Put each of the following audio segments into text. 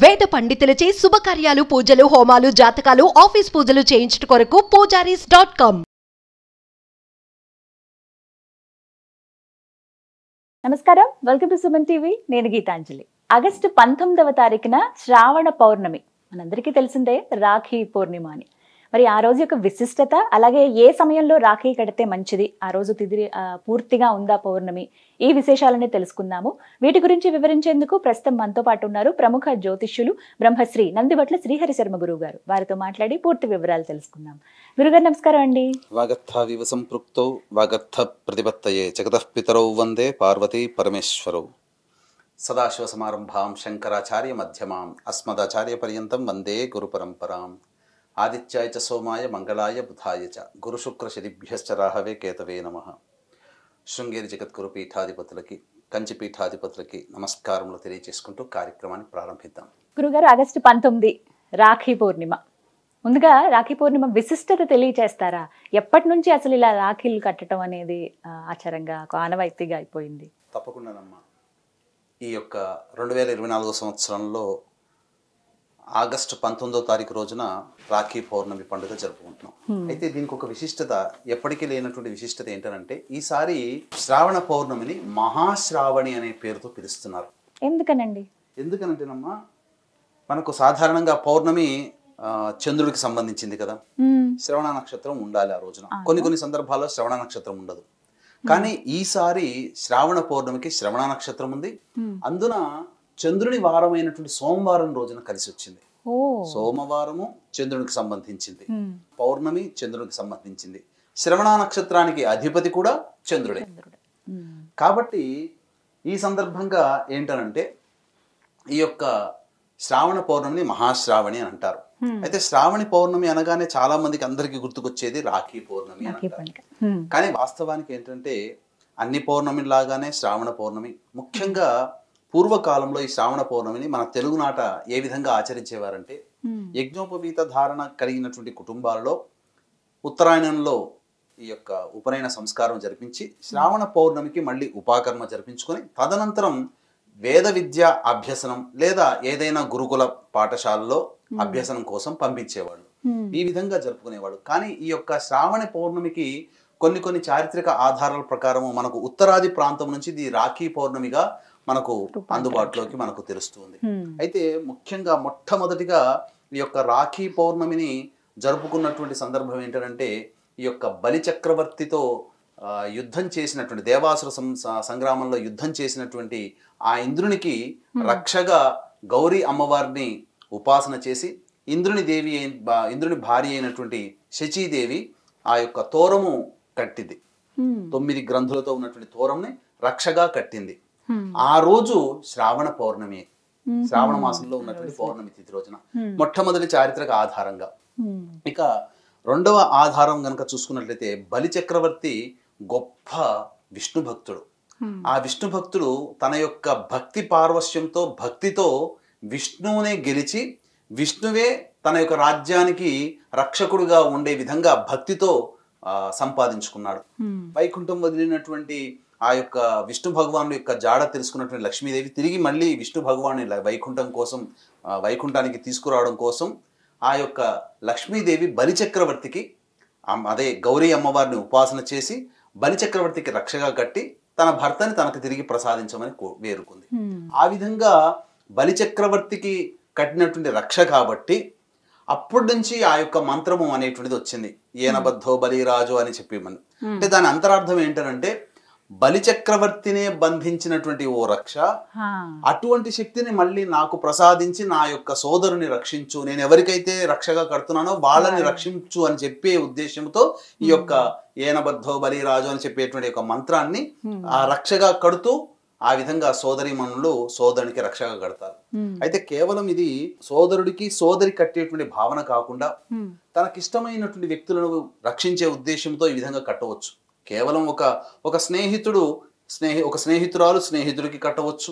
వేద పండితులచే శుభకార్యాలు పూజలు హోమాలు జాతకాలు ఆఫీస్ పూజలు చేయించుట కొరకు పూజారీస్ డాట్ కామ్ నమస్కారం వెల్కమ్ టు సుమన్ టీవీ నేను గీతాంజలి ఆగస్టు పంతొమ్మిదవ తారీఖున శ్రావణ పౌర్ణమి మనందరికీ తెలిసిందే రాఖీ పూర్ణిమ అని మరి ఆ రోజు యొక్క విశిష్టత అలాగే ఏ సమయంలో రాఖీ కడితే మంచిది ఆ రోజు తిదిరి ఆ, పూర్తిగా ఉందా పౌర్ణమి ఈ విశేషాలని తెలుసుకుందాము వీటి గురించి వివరించేందుకు ప్రస్తుతం మనతో పాటు ఉన్నారు ప్రముఖ జ్యోతిష్యులు బ్రహ్మశ్రీ నందివట్ల శ్రీహరి శర్మ గురువు గారు వారితో మాట్లాడి పూర్తి వివరాలు తెలుసుకుందాం గురుగారు నమస్కారం అండి వాగర్థావివ సంపృక్తౌ వాగర్థ ప్రతిపత్తయే జగతః పితరౌ వందే పార్వతీ పరమేశ్వరౌ సదాశివసమారంభాం శంకరాచార్య మధ్యమాం అస్మదాచార్య పర్యంతం వందే గురు పరంపరాం ఆదిత్యాయ చ సోమాయ మంగళాయ బుధాయ చ గురుశుక్ర శనిభ్యశ్చ రాహవే కేతవే నమ శృంగేరి జగద్గురు పీఠాధిపతులకి కంచి పీఠాధిపతులకి నమస్కారములు తెలియజేసుకుంటూ కార్యక్రమాన్ని ప్రారంభిద్దాం గురుగారు ఆగస్టు పంతొమ్మిది రాఖీ పూర్ణిమ ముందుగా రాఖీ పూర్ణిమ విశిష్టత తెలియచేస్తారా ఎప్పటి నుంచి అసలు ఇలా రాఖీలు కట్టడం అనేది ఆ, ఆచారంగా ఒక ఆనవాయితీగా అయిపోయింది తప్పకుండానమ్మా ఈ యొక్క రెండు వేల ఇరవై నాలుగో సంవత్సరంలో ఆగస్టు పంతొమ్మిదో తారీఖు రోజున రాఖీ పౌర్ణమి పండుగ జరుపుకుంటున్నాం అయితే దీనికి ఒక విశిష్టత ఎప్పటికీ లేనటువంటి విశిష్టత ఏంటంటే ఈసారి శ్రావణ పౌర్ణమిని మహాశ్రావణి అనే పేరుతో పిలుస్తున్నారు ఎందుకనండి ఎందుకనంటేనమ్మా మనకు సాధారణంగా పౌర్ణమి ఆ, చంద్రుడికి సంబంధించింది కదా మ్మ్. శ్రవణ నక్షత్రం ఉండాలి ఆ రోజున కొన్ని కొన్ని సందర్భాల్లో శ్రవణ నక్షత్రం ఉండదు కానీ ఈసారి శ్రావణ పౌర్ణమికి శ్రవణ నక్షత్రం ఉంది అందున చంద్రుని వారమైనటువంటి సోమవారం రోజున కలిసి వచ్చింది ఓ సోమవారము చంద్రునికి సంబంధించింది మ్మ్. పౌర్ణమి చంద్రునికి సంబంధించింది శ్రవణ నక్షత్రానికి అధిపతి కూడా చంద్రుడే చంద్రుడు. మ్మ్. కాబట్టి ఈ సందర్భంగా ఏంటనంటే ఈ యొక్క శ్రావణ పౌర్ణమిని మహాశ్రావణి అని అంటారు అయితే శ్రావణి పౌర్ణమి అనగానే చాలా మందికి అందరికీ గుర్తుకొచ్చేది రాఖీ పౌర్ణమి అని రాఖీ అంటారు. పండుగ మ్మ్. కానీ వాస్తవానికి ఏంటంటే అన్ని పౌర్ణమిలాగానే శ్రావణ పౌర్ణమి ముఖ్యంగా పూర్వకాలంలో ఈ శ్రావణ పౌర్ణమిని మన తెలుగునాట ఏ విధంగా ఆచరించేవారంటే మ్మ్. యజ్ఞోపవీత ధారణ కలిగినటువంటి కుటుంబాలలో ఉత్తరాయణంలో ఈ యొక్క ఉపనయన సంస్కారం జరిపించి శ్రావణ పౌర్ణమికి మళ్ళీ ఉపాకర్మ జరిపించుకొని తదనంతరం వేద విద్య అభ్యసనం లేదా ఏదైనా గురుకుల పాఠశాలలో అభ్యసనం కోసం పంపించేవాళ్ళు మ్మ్. ఈ విధంగా జరుపుకునేవాడు కానీ ఈ యొక్క శ్రావణ పౌర్ణమికి కొన్ని కొన్ని చారిత్రక ఆధారాల ప్రకారం మనకు ఉత్తరాది ప్రాంతం నుంచి ఇది రాఖీ పౌర్ణమిగా మనకు అందుబాటులోకి మనకు తెలుస్తుంది మ్మ్. అయితే ముఖ్యంగా మొట్టమొదటిగా ఈ యొక్క రాఖీ పౌర్ణమిని జరుపుకున్నటువంటి సందర్భం ఏంటంటే ఈ యొక్క బలి చక్రవర్తితో ఆ, యుద్ధం చేసినటువంటి దేవాసుర సం- స- సంగ్రామంలో యుద్ధం చేసినటువంటి ఆ ఇంద్రునికి రక్షగా గౌరీ అమ్మవారిని ఉపాసన చేసి ఇంద్రుని దేవి అయిన- బా- ఇంద్రుని భార్య అయినటువంటి శచీదేవి ఆ యొక్క తోరము కట్టింది మ్మ్. తొమ్మిది గ్రంథులతో ఉన్నటువంటి తోరంని రక్షగా కట్టింది మ్మ్. ఆ రోజు శ్రావణ పౌర్ణమి మ్మ్. శ్రావణ మాసంలో ఉన్నటువంటి పౌర్ణమి తిథి రోజున Hmm. మొట్టమొదటి చారిత్రక ఆధారంగా మ్మ్. ఇక రెండవ ఆధారం గనక చూసుకున్నట్లయితే బలి చక్రవర్తి గొప్ప విష్ణు భక్తుడు Hmm. ఆ విష్ణు భక్తుడు తన యొక్క భక్తి పార్వశ్యంతో భక్తితో విష్ణువునే గెలిచి విష్ణువే తన యొక్క రాజ్యానికి రక్షకుడుగా ఉండే విధంగా భక్తితో ఆ, సంపాదించుకున్నాడు మ్మ్. వైకుంఠం వదిలినటువంటి ఆ యొక్క విష్ణు భగవాను యొక్క జాడ తెలుసుకున్నటువంటి లక్ష్మీదేవి తిరిగి మళ్ళీ విష్ణు భగవాన్ని ల- వైకుంఠం కోసం ఆ, వైకుంఠానికి తీసుకురావడం కోసం ఆ యొక్క లక్ష్మీదేవి బలిచక్రవర్తికి అమ్- అదే గౌరీ అమ్మవారిని ఉపాసన చేసి బలిచక్రవర్తికి రక్షగా కట్టి తన భర్తని తనకు తిరిగి ప్రసాదించమని కో- వేరుకుంది మ్మ్. ఆ విధంగా బలిచక్రవర్తికి కట్టినటువంటి రక్ష కాబట్టి అప్పటి నుంచి ఆ యొక్క మంత్రము అనేటువంటిది వచ్చింది ఏనబద్ధో బలిరాజు అని చెప్పి మనం అంటే దాని అంతరార్థం ఏంటంటే బలిచక్రవర్తినే బంధించినటువంటి ఓ రక్ష హా. అటువంటి శక్తిని మళ్ళీ నాకు ప్రసాదించి నా యొక్క సోదరుని రక్షించు నేను ఎవరికైతే రక్షగా కడుతున్నానో వాళ్ళని రక్షించు అని చెప్పే ఉద్దేశంతో ఈ యొక్క ఏనబద్ధో బలిరాజు అని చెప్పేటువంటి ఒక మంత్రాన్ని ఆ రక్షగా కడుతూ ఆ విధంగా సోదరిమణులు సోదరునికి రక్షగా కడతారు మ్మ్. అయితే కేవలం ఇది సోదరుడికి సోదరి కట్టేటువంటి భావన కాకుండా మ్మ్. తనకిష్టమైనటువంటి వ్యక్తులను రక్షించే ఉద్దేశంతో ఈ విధంగా కట్టవచ్చు కేవలం ఒక ఒక స్నేహితుడు స్నేహి ఒక స్నేహితురాలు స్నేహితుడికి కట్టవచ్చు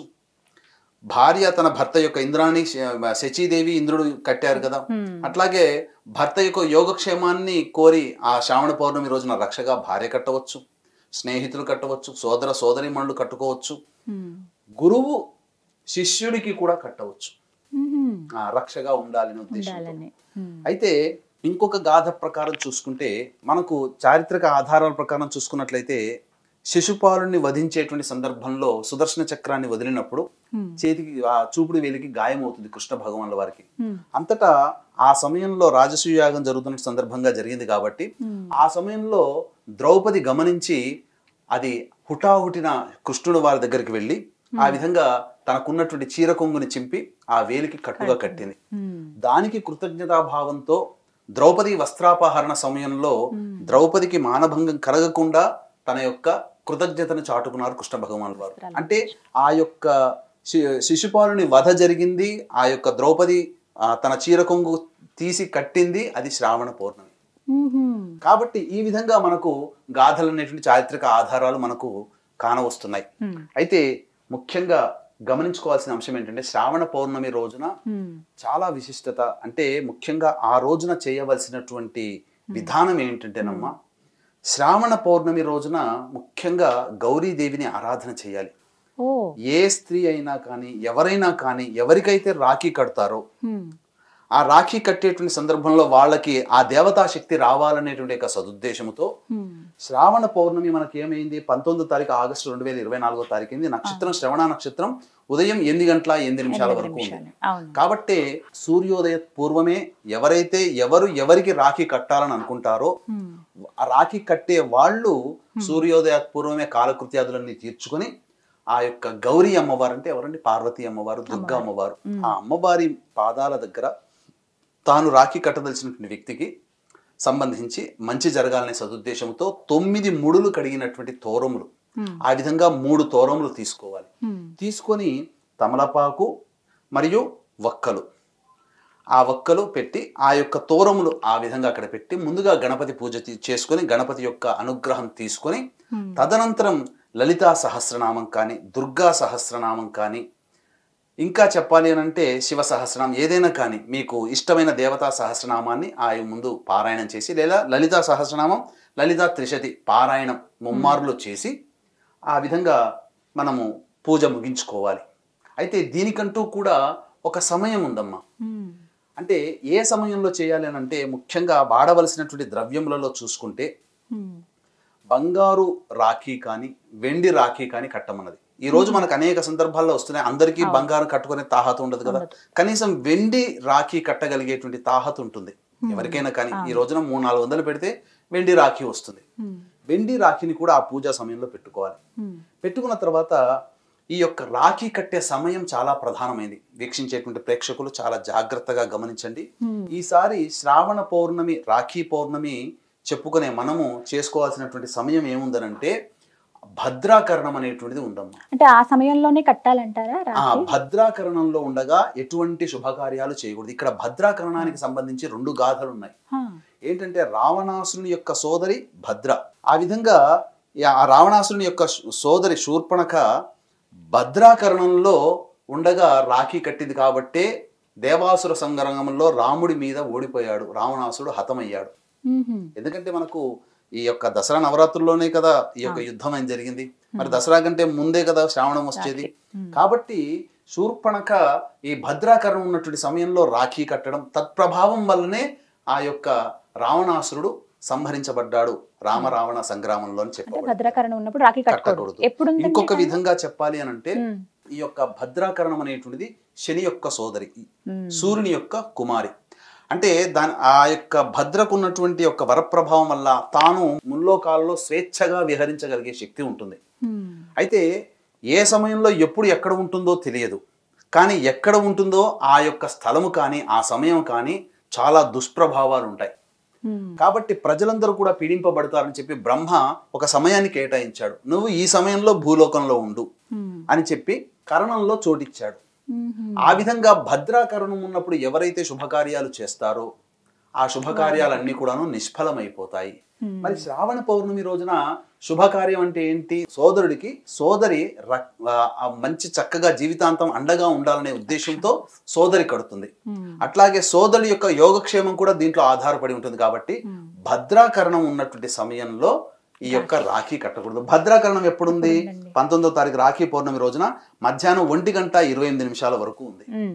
భార్య తన భర్త యొక్క ఇంద్రాణి శ- శచీదేవి ఇంద్రుడు కట్టారు కదా అట్లాగే భర్త యొక్క యోగక్షేమాన్ని కోరి ఆ శ్రావణ పౌర్ణమి రోజున రక్షగా భార్య కట్టవచ్చు స్నేహితులు కట్టవచ్చు సోదర సోదరిమణులు కట్టుకోవచ్చు మ్మ్. గురువు శిష్యుడికి కూడా కట్టవచ్చు మ్మ్. ఆ, రక్షగా ఉండాలనే ఉద్దేశంతో ఉండాలని మ్మ్. అయితే ఇంకొక గాథ ప్రకారం చూసుకుంటే మనకు చారిత్రక ఆధారాల ప్రకారం చూసుకున్నట్లయితే శిశుపాలుని వధించేటువంటి సందర్భంలో సుదర్శన చక్రాన్ని వదిలినప్పుడు మ్మ్. చేతికి ఆ చూపుడు వేలికి గాయం అవుతుంది కృష్ణ భగవాన్ల వారికి మ్మ్. అంతటా ఆ సమయంలో రాజసూయ యాగం జరుగుతున్న సందర్భంగా జరిగింది కాబట్టి మ్మ్. ఆ సమయంలో ద్రౌపది గమనించి అది హుటాహుటిన కృష్ణుడు వారి దగ్గరికి వెళ్ళి ఆ విధంగా తనకున్నటువంటి చీర కొంగుని చింపి ఆ వేలికి కట్టుగా కట్టింది మ్మ్. దానికి కృతజ్ఞతాభావంతో ద్రౌపది వస్త్రాపహరణ సమయంలో ద్రౌపదికి మానభంగం కలగకుండా తన యొక్క కృతజ్ఞతను చాటుకున్నారు కృష్ణ భగవాన్ వారు అంటే ఆ యొక్క శి- శిశుపాలుని వధ జరిగింది ఆ యొక్క ద్రౌపది ఆ, తన చీర కొంగు తీసి కట్టింది అది శ్రావణ పౌర్ణమి మ్మ్. కాబట్టి ఈ విధంగా మనకు గాథలు అనేటువంటి చారిత్రక ఆధారాలు మనకు కానవస్తున్నాయి మ్మ్. అయితే ముఖ్యంగా గమనించుకోవాల్సిన అంశం ఏంటంటే శ్రావణ పౌర్ణమి రోజున మ్మ్. చాలా విశిష్టత అంటే ముఖ్యంగా ఆ రోజున చేయవలసినటువంటి విధానం ఏంటంటేనమ్మా శ్రావణ పౌర్ణమి రోజున ముఖ్యంగా గౌరీదేవిని ఆరాధన చేయాలి ఓ ఏ స్త్రీ అయినా కానీ ఎవరైనా కానీ ఎవరికైతే రాఖీ కడతారో మ్మ్. ఆ రాఖీ కట్టేటువంటి సందర్భంలో వాళ్ళకి ఆ దేవతా శక్తి రావాలనేటువంటి ఒక సదుద్దేశంతో మ్మ్. శ్రావణ పౌర్ణమి మనకి ఏమైంది పంతొమ్మిదో తారీఖు ఆగస్టు రెండు వేల ఇరవై నాలుగో తారీఖు అయింది నక్షత్రం శ్రవణ నక్షత్రం ఉదయం ఎనిమిది గంటల ఎనిమిది నిమిషాల ఎనిమిది వరకు ఉంది నిమిషాలు. అవును కాబట్టి సూర్యోదయ పూర్వమే ఎవరైతే ఎవరు ఎవరికి రాఖీ కట్టాలని అనుకుంటారో మ్మ్. ఆ రాఖీ కట్టే వాళ్ళు సూర్యోదయ పూర్వమే కాలకృత్యాదులన్నీ తీర్చుకొని ఆ యొక్క గౌరీ అమ్మవారు అంటే ఎవరండి పార్వతీ అమ్మవారు దుర్గా అమ్మవారు ఆ అమ్మవారి పాదాల దగ్గర తాను రాఖీ కట్టదలిచినటువంటి వ్యక్తికి సంబంధించి మంచి జరగాలనే సదుద్దేశంతో తొమ్మిది ముడులు కడిగినటువంటి తోరములు మ్మ్. ఆ విధంగా మూడు తోరములు తీసుకోవాలి మ్మ్. తీసుకొని తమలపాకు మరియు వక్కలు ఆ వక్కలు పెట్టి ఆ యొక్క తోరములు ఆ విధంగా అక్కడ పెట్టి ముందుగా గణపతి పూజ తీ- చేసుకొని గణపతి యొక్క అనుగ్రహం తీసుకొని Hmm. తదనంతరం లలితా సహస్రనామం కానీ దుర్గా సహస్రనామం కానీ ఇంకా చెప్పాలి అని అంటే శివ సహస్రనామం ఏదైనా కానీ మీకు ఇష్టమైన దేవతా సహస్రనామాన్ని ఆ ముందు పారాయణం చేసి లేదా లలితా సహస్రనామం లలితా త్రిశతి పారాయణం ముమ్మార్లు చేసి ఆ విధంగా మనము పూజ ముగించుకోవాలి అయితే దీనికంటూ కూడా ఒక సమయం ఉందమ్మా మ్మ్. అంటే ఏ సమయంలో చేయాలి అని అంటే ముఖ్యంగా వాడవలసినటువంటి ద్రవ్యములలో చూసుకుంటే మ్మ్. బంగారు రాఖీ కానీ వెండి రాఖీ కానీ కట్టమన్నది ఈ రోజు మనకు అనేక సందర్భాల్లో వస్తున్నాయి అందరికీ బంగారం కట్టుకునే తాహత ఉండదు కదా కనీసం వెండి రాఖీ కట్టగలిగేటువంటి తాహత ఉంటుంది ఎవరికైనా కానీ ఈ రోజున మూడు నాలుగు వందలు పెడితే వెండి రాఖీ వస్తుంది మ్మ్. వెండి రాఖీని కూడా ఆ పూజా సమయంలో పెట్టుకోవాలి మ్మ్. పెట్టుకున్న తర్వాత ఈ యొక్క రాఖీ కట్టే సమయం చాలా ప్రధానమైంది వీక్షించేటువంటి ప్రేక్షకులు చాలా జాగ్రత్తగా గమనించండి Hmm. ఈసారి శ్రావణ పౌర్ణమి రాఖీ పౌర్ణమి చెప్పుకునే మనము చేసుకోవాల్సినటువంటి సమయం ఏముందనంటే భద్రాకరణం అనేటువంటిది ఉందమ్మా అంటే ఆ సమయంలోనే కట్టాలంటారా ఆ రాఖీ భద్రాకరణంలో ఉండగా ఎటువంటి శుభకార్యాలు చేయకూడదు ఇక్కడ భద్రాకరణానికి సంబంధించి రెండు గాథలు ఉన్నాయి హా. ఏంటంటే రావణాసురుని యొక్క సోదరి భద్ర ఆ విధంగా ఈ ఆ రావణాసురుని యొక్క సోదరి శూర్పణక భద్రాకరణంలో ఉండగా రాఖీ కట్టింది కాబట్టే దేవాసుర సంగ్రామంలో రాముడి మీద ఓడిపోయాడు రావణాసురుడు హతమయ్యాడు మ్మ్. ఎందుకంటే మనకు ఈ యొక్క దసరా నవరాత్రుల్లోనే కదా ఈ యొక్క యుద్ధం అని జరిగింది మరి దసరా కంటే ముందే కదా శ్రావణం వచ్చేది కాబట్టి శూర్పణక ఈ భద్రాకరణం ఉన్నటువంటి సమయంలో రాఖీ కట్టడం తత్ప్రభావం వల్లనే ఆ యొక్క రావణాసురుడు సంహరించబడ్డాడు రామ రావణ సంగ్రామంలో అని అంటే చెప్పబడింది భద్రాకరణ ఉన్నప్పుడు రాఖీ కట్టకూడదు కట్టకూడదు ఎప్పుడు ఉంటుంది ఇంకొక time? విధంగా చెప్పాలి అని అంటే మ్మ్. ఈ యొక్క భద్రాకరణం అనేటువంటిది శని యొక్క సోదరి మ్మ్. సూర్యుని యొక్క కుమారి అంటే దాని ఆ యొక్క భద్రకు ఉన్నటువంటి యొక్క వరప్రభావం వల్ల తాను ముల్లోకాలలో స్వేచ్ఛగా విహరించగలిగే శక్తి ఉంటుంది మ్మ్. అయితే ఏ సమయంలో ఎప్పుడు ఎక్కడ ఉంటుందో తెలియదు కానీ ఎక్కడ ఉంటుందో ఆ యొక్క స్థలము కానీ ఆ సమయం కానీ చాలా దుష్ప్రభావాలు ఉంటాయి మ్మ్. కాబట్టి ప్రజలందరూ కూడా పీడింపబడతారని చెప్పి బ్రహ్మ ఒక సమయాన్ని కేటాయించాడు నువ్వు ఈ సమయంలో భూలోకంలో ఉండు మ్మ్. అని చెప్పి కరణంలో చోటిచ్చాడు మ్మ్. ఆ విధంగా భద్రాకరణం ఉన్నప్పుడు ఎవరైతే శుభకార్యాలు చేస్తారో ఆ శుభకార్యాలన్నీ కూడాను నిష్ఫలమైపోతాయి మరి శ్రావణ పౌర్ణమి రోజున శుభకార్యం అంటే ఏంటి సోదరుడికి సోదరి రక్- ఆ- ఆ మంచి చక్కగా జీవితాంతం అండగా ఉండాలనే ఉద్దేశంతో సోదరి కడుతుంది మ్మ్. అట్లాగే సోదరుడి యొక్క యోగక్షేమం కూడా దీంట్లో ఆధారపడి ఉంటుంది కాబట్టి భద్రాకరణం ఉన్నటువంటి సమయంలో ఈ యొక్క రాఖీ కట్టకూడదు భద్రాకరణం ఎప్పుడుంది పంతొమ్మిదో తారీఖు రాఖీ పౌర్ణమి రోజున మధ్యాహ్నం ఒంటి గంట ఇరవై ఎనిమిది నిమిషాల వరకు ఉంది మ్మ్.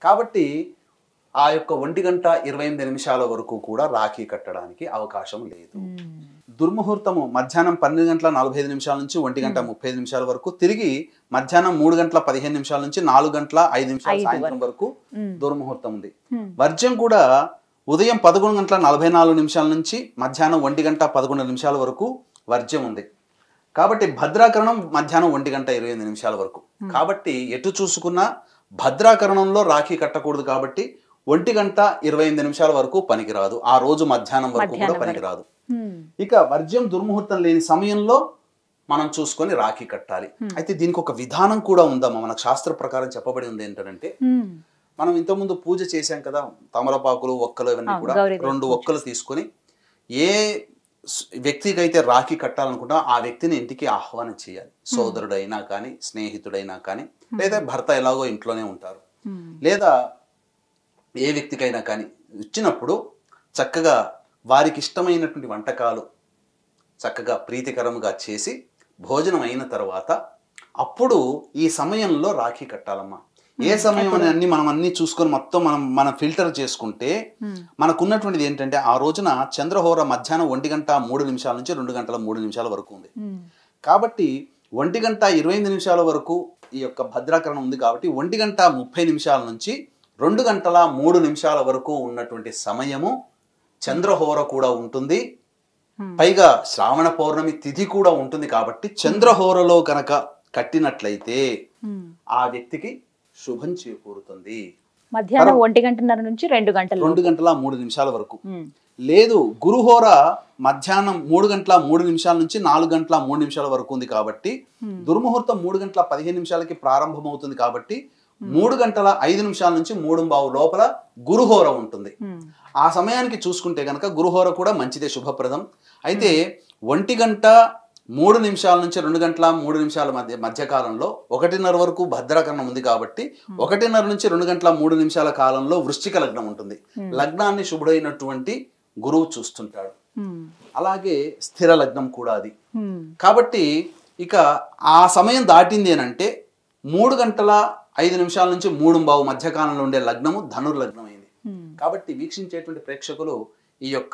కాబట్టి ఆ యొక్క ఒంటి గంట ఇరవై ఎనిమిది నిమిషాల వరకు కూడా రాఖీ కట్టడానికి అవకాశం లేదు దుర్ముహూర్తము మధ్యాహ్నం పన్నెండు గంటల నలభై ఐదు నిమిషాల నుంచి ఒంటి గంట ముప్పై ఐదు నిమిషాల వరకు తిరిగి మధ్యాహ్నం మూడు గంటల పదిహేను నిమిషాల నుంచి నాలుగు గంటల ఐదు నిమిషాల ఐదు సాయంత్రం వరకు మ్మ్. దుర్ముహూర్తం ఉంది మ్మ్. వర్జ్యం కూడా ఉదయం పదకొండు గంటల నలభై నాలుగు నిమిషాల నుంచి మధ్యాహ్నం ఒంటి గంట పదకొండు నిమిషాల వరకు వర్జ్యం ఉంది కాబట్టి భద్రాకరణం మధ్యాహ్నం ఒంటి గంట ఇరవై ఎనిమిది నిమిషాల వరకు కాబట్టి ఎటు చూసుకున్నా భద్రాకరణంలో రాఖీ కట్టకూడదు కాబట్టి ఒంటి గంట ఇరవై ఎనిమిది నిమిషాల వరకు పనికిరాదు ఆ రోజు మధ్యాహ్నం వరకు కూడా మధ్యాహ్నం వరకు. పనికిరాదు మ్మ్. ఇక వర్జ్యం దుర్ముహూర్తం లేని సమయంలో మనం చూసుకొని రాఖీ కట్టాలి అయితే దీనికి ఒక విధానం కూడా ఉందమ్మా మనకు శాస్త్ర ప్రకారం చెప్పబడి ఉంది ఏంటంటే మ్మ్. మనం ఇంతకుముందు పూజ చేశాం కదా తమలపాకులు ఒక్కలు ఇవన్నీ అవును, కూడా గౌరీ దేవి రెండు ఒక్కలు తీసుకొని ఏ స్- వ్యక్తికి అయితే రాఖీ కట్టాలనుకుంటా ఆ వ్యక్తిని ఇంటికి ఆహ్వానం చేయాలి సోదరుడైనా కానీ స్నేహితుడైనా కానీ లేదా భర్త ఎలాగో ఇంట్లోనే ఉంటారు మ్మ్. లేదా ఏ వ్యక్తికైనా కానీ ఇచ్చినప్పుడు చక్కగా వారికి ఇష్టమైనటువంటి వంటకాలు చక్కగా ప్రీతికరముగా చేసి భోజనం అయిన తర్వాత అప్పుడు ఈ సమయంలో రాఖీ కట్టాలమ్మా ఏ సమయం అని అన్ని మనం అన్ని చూసుకొని మొత్తం మనం మనం ఫిల్టర్ చేసుకుంటే మ్మ్. మనకున్నటువంటిది ఏంటంటే ఆ రోజున చంద్రహోర మధ్యాహ్నం ఒంటి గంట మూడు నిమిషాల నుంచి రెండు గంటల మూడు నిమిషాల వరకు ఉంది మ్మ్. కాబట్టి ఒంటి గంట ఇరవై ఎనిమిది నిమిషాల వరకు ఈ యొక్క భద్రాకరణం ఉంది కాబట్టి ఒంటి గంట ముప్పై నిమిషాల నుంచి రెండు గంటల మూడు నిమిషాల వరకు ఉన్నటువంటి సమయము చంద్రహోర కూడా ఉంటుంది Hmm. పైగా శ్రావణ పౌర్ణమి తిథి కూడా ఉంటుంది కాబట్టి చంద్రహోరలో కనుక కట్టినట్లయితే మ్మ్. ఆ వ్యక్తికి శుభం చేకూరుతుంది మధ్యాహ్నం ఒంటి గంటన్నర నుంచి రెండు గంటలు రెండు గంటల మూడు నిమిషాల వరకు మ్మ్. లేదు గురుహోర మధ్యాహ్నం మూడు గంటల మూడు నిమిషాల నుంచి నాలుగు గంటల మూడు నిమిషాల వరకు ఉంది కాబట్టి దుర్ముహూర్తం మూడు గంటల పదిహేను నిమిషాలకి ప్రారంభమవుతుంది కాబట్టి మూడు గంటల ఐదు నిమిషాల నుంచి మూడు బావు లోపల గురుహోర ఉంటుంది మ్మ్. ఆ సమయానికి చూసుకుంటే కనుక గురుహోర కూడా మంచిదే శుభప్రదం అయితే ఒంటి గంట మూడు నిమిషాల నుంచి రెండు గంటల మూడు నిమిషాల మధ్య మధ్యకాలంలో ఒకటిన్నర వరకు భద్రాకరణం ఉంది కాబట్టి ఒకటిన్నర నుంచి రెండు గంటల మూడు నిమిషాల కాలంలో వృశ్చిక లగ్నం ఉంటుంది లగ్నాన్ని శుభుడైనటువంటి గురువు చూస్తుంటాడు మ్మ్. అలాగే స్థిర లగ్నం కూడా అది మ్మ్. కాబట్టి ఇక ఆ సమయం దాటింది అని అంటే మూడు గంటల ఐదు నిమిషాల నుంచి మూడు బావు మధ్యకాలంలో ఉండే లగ్నము ధనుర్లగ్నం అయింది మ్మ్. కాబట్టి వీక్షించేటువంటి ప్రేక్షకులు ఈ యొక్క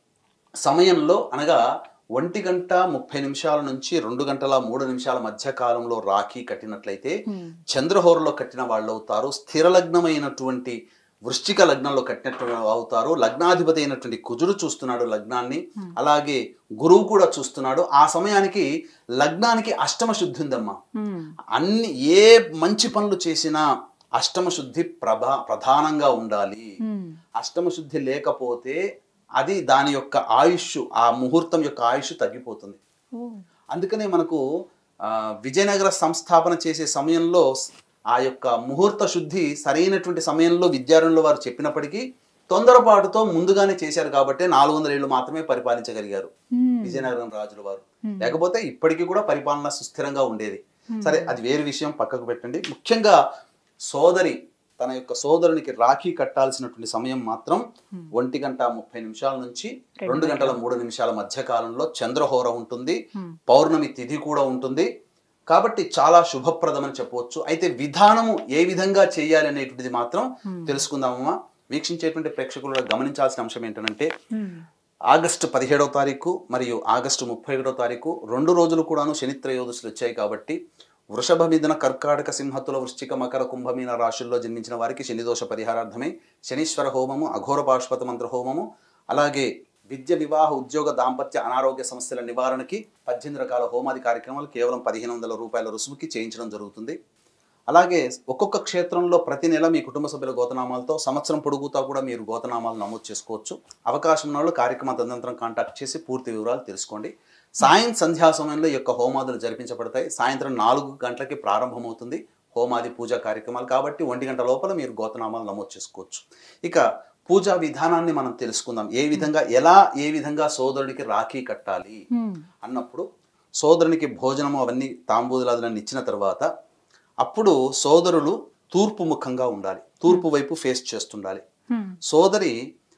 సమయంలో అనగా ఒంటి గంట ముప్పై నిమిషాల నుంచి రెండు గంటల మూడు నిమిషాల మధ్య కాలంలో రాఖీ కట్టినట్లయితే మ్మ్. చంద్రహోరలో కట్టిన వాళ్ళు అవుతారు స్థిర లగ్నమైనటువంటి వృశ్చిక లగ్నంలో కట్టినట్టు అవుతారు లగ్నాధిపతి అయినటువంటి కుజుడు చూస్తున్నాడు లగ్నాన్ని అలాగే గురువు కూడా చూస్తున్నాడు ఆ సమయానికి లగ్నానికి అష్టమ శుద్ధి ఉందమ్మా మ్మ్. అన్ని ఏ మంచి పనులు చేసినా అష్టమ శుద్ధి ప్రభా ప్రధానంగా ఉండాలి మ్మ్. అష్టమ శుద్ధి లేకపోతే అది దాని యొక్క ఆయుష్ ఆ ముహూర్తం యొక్క ఆయుష్ తగ్గిపోతుంది ఓ. అందుకనే మనకు ఆ, విజయనగర సంస్థాపన చేసే సమయంలో ఆ యొక్క ముహూర్త శుద్ధి సరైనటువంటి సమయంలో విద్యారణులు వారు చెప్పినప్పటికీ తొందరపాటుతో ముందుగానే చేశారు కాబట్టి నాలుగు వందల ఏళ్ళు మాత్రమే పరిపాలించగలిగారు మ్మ్. విజయనగరం రాజుల వారు లేకపోతే ఇప్పటికీ కూడా పరిపాలన సుస్థిరంగా ఉండేది సరే అది వేరు విషయం పక్కకు పెట్టండి ముఖ్యంగా సోదరి తన యొక్క సోదరునికి రాఖీ కట్టాల్సినటువంటి సమయం మాత్రం ఒంటి గంట ముప్పై నిమిషాల నుంచి రెండు గంటల మూడు నిమిషాల మధ్య కాలంలో చంద్రహోర ఉంటుంది పౌర్ణమి తిథి కూడా ఉంటుంది కాబట్టి చాలా శుభప్రదమని చెప్పవచ్చు అయితే విధానము ఏ విధంగా చేయాలి అనేటువంటిది మాత్రం తెలుసుకుందామమ్మా వీక్షించేటువంటి ప్రేక్షకులు గమనించాల్సిన అంశం ఏంటంటే మ్మ్. ఆగస్టు పదిహేడవ తారీఖు మరియు ఆగస్టు ముప్పై ఒకటో తారీఖు రెండు రోజులు కూడాను శనిత్రయోదశులు వచ్చాయి కాబట్టి వృషభ మిథున కర్కాటక సింహతుల వృశ్చిక మకర కుంభమీన రాశుల్లో జన్మించిన వారికి శనిదోష పరిహారార్థమై శనీశ్వర హోమము అఘోర పాశుపత మంత్ర హోమము అలాగే విద్య వివాహ ఉద్యోగ దాంపత్య అనారోగ్య సమస్యల నివారణకి పద్దెనిమిది రకాల హోమాది కార్యక్రమాలు కేవలం పదిహేను వందల రూపాయల రుసుముకి చేయించడం జరుగుతుంది అలాగే ఒక్కొక్క క్షేత్రంలో ప్రతి నెల మీ కుటుంబ సభ్యుల గోతనామాలతో సంవత్సరం పొడుగుతా కూడా మీరు గోతనామాలు నమోదు చేసుకోవచ్చు అవకాశం ఉన్న వాళ్ళు కార్యక్రమ తదనంతరం కాంటాక్ట్ చేసి పూర్తి వివరాలు తెలుసుకోండి సాయం సంధ్యా సమయంలో ఈ యొక్క హోమాదులు జరిపించబడతాయి సాయంత్రం నాలుగు గంటలకి ప్రారంభమవుతుంది హోమాది పూజా కార్యక్రమాలు కాబట్టి ఒంటి గంట లోపల మీరు గోతనామాలు నమోదు చేసుకోవచ్చు ఇక పూజా విధానాన్ని మనం తెలుసుకుందాం ఏ విధంగా ఎలా ఏ విధంగా సోదరుడికి రాఖీ కట్టాలి మ్మ్. అన్నప్పుడు సోదరునికి భోజనము అవన్నీ తాంబూలాదులన్నీ ఇచ్చిన తర్వాత అప్పుడు సోదరులు తూర్పు ముఖంగా ఉండాలి తూర్పు వైపు ఫేస్ చేస్తుండాలి మ్మ్. సోదరి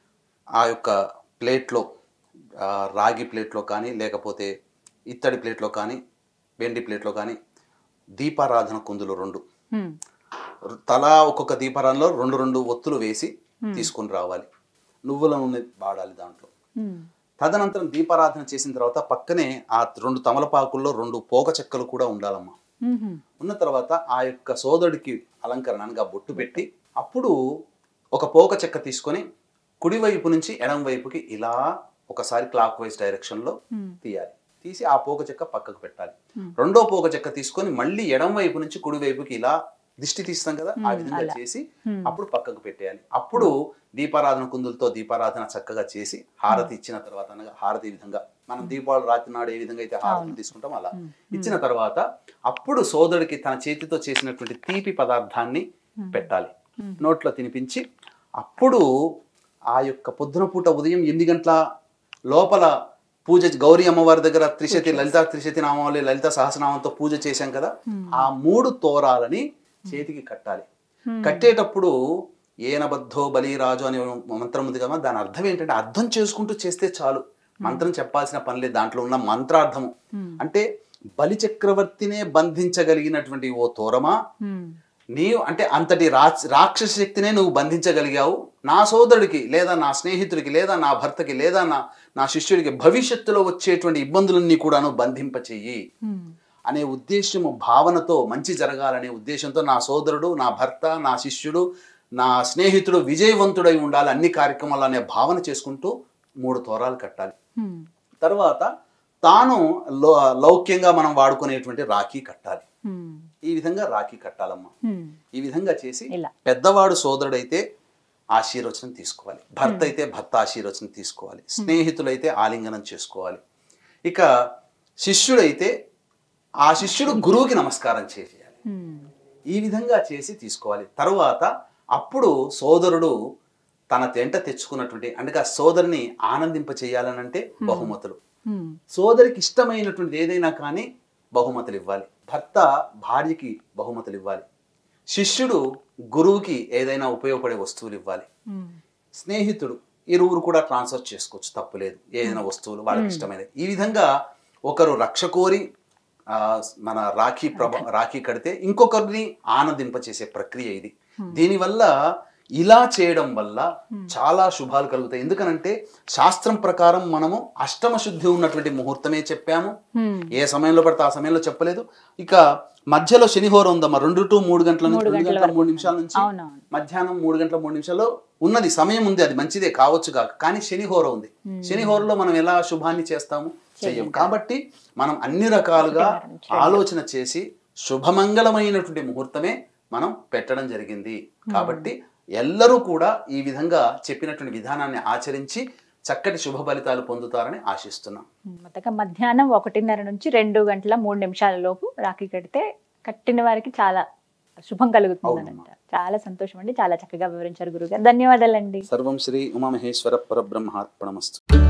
ఆ యొక్క ప్లేట్లో ఆ, రాగి ప్లేట్లో కానీ లేకపోతే ఇత్తడి ప్లేట్లో కానీ వెండి ప్లేట్లో కానీ దీపారాధన కుందులు రెండు మ్మ్. తలా ఒక్కొక్క దీపారాధనలో రెండు రెండు ఒత్తులు వేసి తీసుకొని రావాలి నువ్వుల నూనె వాడాలి దాంట్లో ఉమ్, తదనంతరం దీపారాధన చేసిన తర్వాత పక్కనే ఆ రెండు తమలపాకుల్లో రెండు పోక చెక్కలు కూడా ఉండాలమ్మా ఉమ్హు, ఉన్న తర్వాత ఆ యొక్క సోదరుడికి అలంకరణగా బొట్టు పెట్టి అప్పుడు ఒక పోక చెక్క తీసుకొని కుడివైపు నుంచి ఎడం వైపుకి ఇలా ఒకసారి క్లాక్ వైజ్ డైరెక్షన్లో ఉమ్, తీయాలి తీసి ఆ పోక చెక్క పక్కకు పెట్టాలి రెండో పోక చెక్క తీసుకొని మళ్ళీ ఎడం వైపు నుంచి కుడి వైపుకి ఇలా దిష్టి తీస్తాం కదా ఆ విధంగా చేసి అప్పుడు పక్కకు పెట్టేయాలి అప్పుడు దీపారాధన కుందులతో దీపారాధన చక్కగా చేసి హారతి ఇచ్చిన తర్వాత అనగా హారతి ఈ విధంగా మనం దీపావళి రాత్రి నాడు ఏ విధంగా అయితే హారతి తీసుకుంటాం అలా ఇచ్చిన తర్వాత అప్పుడు సోదరుడికి తన చేతితో చేసినటువంటి తీపి పదార్థాన్ని పెట్టాలి నోట్లో తినిపించి అప్పుడు ఆ యొక్క పొద్దున పూట ఉదయం ఎనిమిది గంటల లోపల పూజ గౌరీ అమ్మవారి దగ్గర త్రిశతి లలిత త్రిశతి నామావళి లలిత సహస్రనామంతో పూజ చేశాం కదా ఆ మూడు తోరాలని చేతికి కట్టాలి కట్టేటప్పుడు ఏనబద్ధో బలిరాజు అనే మంత్రం ఉంది కదా దాని అర్థం ఏంటంటే అర్థం చేసుకుంటూ చేస్తే చాలు మంత్రం చెప్పాల్సిన పని లేదు దాంట్లో ఉన్న మంత్రార్థము అంటే బలి చక్రవర్తినే బంధించగలిగినటువంటి ఓ తోరమా ఉమ్, నీవు అంటే అంతటి రా- రాక్షస శక్తినే నువ్వు బంధించగలిగావు నా సోదరుడికి లేదా నా స్నేహితుడికి లేదా నా భర్తకి లేదా నా నా శిష్యుడికి భవిష్యత్తులో వచ్చేటువంటి ఇబ్బందులన్నీ కూడాను బంధింపచేయి ఉమ్, అనే ఉద్దేశము భావనతో మంచి జరగాలనే ఉద్దేశంతో నా సోదరుడు నా భర్త నా శిష్యుడు నా స్నేహితుడు విజయవంతుడై ఉండాలి అన్ని కార్యక్రమాలు అనే భావన చేసుకుంటూ మూడు తోరాలు కట్టాలి ఉమ్, తర్వాత తాను లో లౌక్యంగా మనం వాడుకునేటువంటి రాఖీ కట్టాలి ఉమ్, ఈ విధంగా రాఖీ కట్టాలమ్మా ఉమ్, ఈ విధంగా చేసి ఇలా. పెద్దవాడు సోదరుడైతే ఆశీర్వచనం తీసుకోవాలి భర్త అయితే భర్త ఆశీర్వచనం తీసుకోవాలి స్నేహితులైతే ఆలింగనం చేసుకోవాలి ఇక శిష్యుడైతే ఆ శిష్యుడు గురువుకి నమస్కారం చేయాలి ఉమ్, ఈ విధంగా చేసి తీసుకోవాలి తరువాత అప్పుడు సోదరుడు తన తెంట తెచ్చుకున్నటువంటి అంటే ఆ సోదరుని ఆనందింప చేయాలనంటే బహుమతులు ఉమ్, సోదరికి ఇష్టమైనటువంటిది ఏదైనా కానీ బహుమతులు ఇవ్వాలి భర్త భార్యకి బహుమతులు ఇవ్వాలి శిష్యుడు గురువుకి ఏదైనా ఉపయోగపడే వస్తువులు ఇవ్వాలి ఉమ్, స్నేహితుడు ఇరువురు కూడా ట్రాన్స్ఫర్ చేసుకోవచ్చు తప్పులేదు ఏదైనా వస్తువులు వాళ్ళకి ఇష్టమైనది ఈ విధంగా ఒకరు రక్ష కోరి ఆ, మన రాఖీ ప్రభ రాఖీ కడితే ఇంకొకరిని ఆనందింపచేసే ప్రక్రియ ఇది దీనివల్ల ఇలా చేయడం వల్ల చాలా శుభాలు కలుగుతాయి ఎందుకనంటే శాస్త్రం ప్రకారం మనము అష్టమ శుద్ధి ఉన్నటువంటి ముహూర్తమే చెప్పాము ఉమ్, ఏ సమయంలో పడితే ఆ సమయంలో చెప్పలేదు ఇక మధ్యలో శనిహోరం ఉందమ్మా రెండు టు మూడు గంటల నుంచి రెండు గంటల మూడు నిమిషాల నుంచి అవునవును మధ్యాహ్నం మూడు గంటల మూడు నిమిషాల్లో ఉన్నది సమయం ఉంది అది మంచిదే కావచ్చు కాక కానీ శనిహోర ఉంది శనిహోరలో మనం ఎలా శుభాన్ని చేస్తాము చెయ్యము కాబట్టి మనం అన్ని రకాలుగా ఆలోచన చేసి శుభమంగళమైనటువంటి ముహూర్తమే మనం పెట్టడం జరిగింది కాబట్టి ఎల్లరూ కూడా ఈ విధంగా చెప్పినటువంటి విధానాన్ని ఆచరించి చక్కటి శుభ ఫలితాలు పొందుతారని ఆశిస్తున్నాం మొత్తగా మధ్యాహ్నం ఒకటిన్నర నుంచి రెండు గంటల మూడు నిమిషాల లోపు రాఖీ కడితే కట్టిన వారికి చాలా శుభం కలుగుతుంది అంట చాలా సంతోషం అండి చాలా చక్కగా వివరించారు గురుగారు ధన్యవాదాలండి సర్వం శ్రీ ఉమామహేశ్వర పరబ్రహ్మార్పణమస్తు